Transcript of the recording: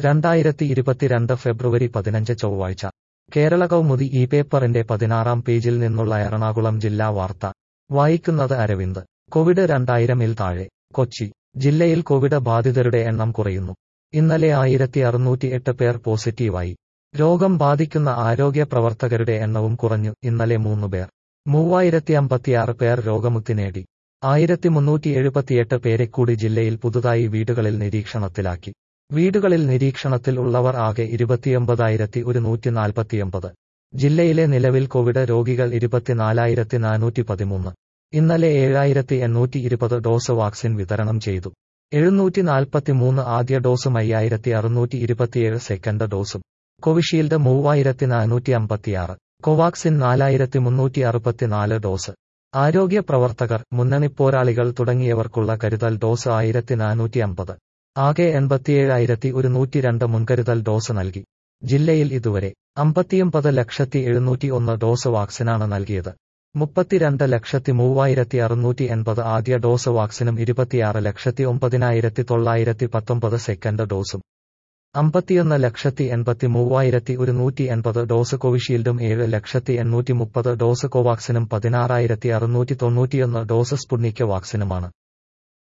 രണ്ടായിരത്തി ഇരുപത്തിരണ്ട് ഫെബ്രുവരി പതിനഞ്ച് ചൊവ്വാഴ്ച കേരള കൗമുദി ഈ പേപ്പറിന്റെ പതിനാറാം പേജിൽ നിന്നുള്ള എറണാകുളം ജില്ലാ വാർത്ത വായിക്കുന്നത് അരവിന്ദ് കോവിഡ് രണ്ടായിരമിൽ താഴെ കൊച്ചി ജില്ലയിൽ കോവിഡ് ബാധിതരുടെ എണ്ണം കുറയുന്നു ഇന്നലെ ആയിരത്തി അറുന്നൂറ്റി എട്ട് പേർ പോസിറ്റീവായി രോഗം ബാധിക്കുന്ന ആരോഗ്യ പ്രവർത്തകരുടെ എണ്ണവും കുറഞ്ഞു ഇന്നലെ മൂന്ന് പേർ മൂവായിരത്തി അമ്പത്തിയാറ് പേർ രോഗമുക്തി നേടി ആയിരത്തി മുന്നൂറ്റി എഴുപത്തിയെട്ട് പേരെ കൂടി ജില്ലയിൽ പുതുതായി വീടുകളിൽ നിരീക്ഷണത്തിലാക്കി വീടുകളിൽ നിരീക്ഷണത്തിൽ ഉള്ളവർ ആകെ ഇരുപത്തിയൊമ്പതായിരത്തി ഒരുന്നൂറ്റി നാൽപ്പത്തിയൊമ്പത് ജില്ലയിലെ നിലവിൽ കോവിഡ് രോഗികൾ ഇരുപത്തിനാലായിരത്തി നാനൂറ്റി പതിമൂന്ന് ഇന്നലെ ഏഴായിരത്തി എണ്ണൂറ്റി ഇരുപത് ഡോസ് വാക്സിൻ വിതരണം ചെയ്തു എഴുന്നൂറ്റി നാൽപ്പത്തിമൂന്ന് ആദ്യ ഡോസും അയ്യായിരത്തി അറുന്നൂറ്റി ഇരുപത്തിയേഴ് സെക്കൻഡ് ഡോസും കോവിഷീൽഡ് മൂവായിരത്തി നാനൂറ്റി അമ്പത്തിയാറ് കോവാക്സിൻ നാലായിരത്തി മുന്നൂറ്റി അറുപത്തിനാല് ഡോസ് ആരോഗ്യ പ്രവർത്തകർ മുന്നണിപ്പോരാളികൾ തുടങ്ങിയവർക്കുള്ള കരുതൽ ഡോസ് ആയിരത്തി നാനൂറ്റി അമ്പത് ആകെ എൺപത്തിയേഴായിരത്തി ഒരുന്നൂറ്റി രണ്ട് മുൻകരുതൽ ഡോസ് നൽകി ജില്ലയിൽ ഇതുവരെ അമ്പത്തിയൊമ്പത് ലക്ഷത്തി എഴുന്നൂറ്റി ഒന്ന് ഡോസ് വാക്സിനാണ് നൽകിയത് മുപ്പത്തിരണ്ട് ലക്ഷത്തി മൂവായിരത്തി അറുന്നൂറ്റി എൺപത് ആദ്യ ഡോസ് വാക്സിനും ഇരുപത്തിയാറ് ലക്ഷത്തി ഒമ്പതിനായിരത്തി തൊള്ളായിരത്തി പത്തൊമ്പത് സെക്കൻഡ് ഡോസും അമ്പത്തിയൊന്ന് ലക്ഷത്തി എൺപത്തി മൂവായിരത്തി ഒരുന്നൂറ്റി എൺപത് ഡോസ് കോവിഷീൽഡും ഏഴ് ലക്ഷത്തി എണ്ണൂറ്റി മുപ്പത് ഡോസ് കോവാക്സിനും പതിനാറായിരത്തി അറുന്നൂറ്റി തൊണ്ണൂറ്റിയൊന്ന് ഡോസ് സ്പുട്നിക് വാക്സിനുമാണ്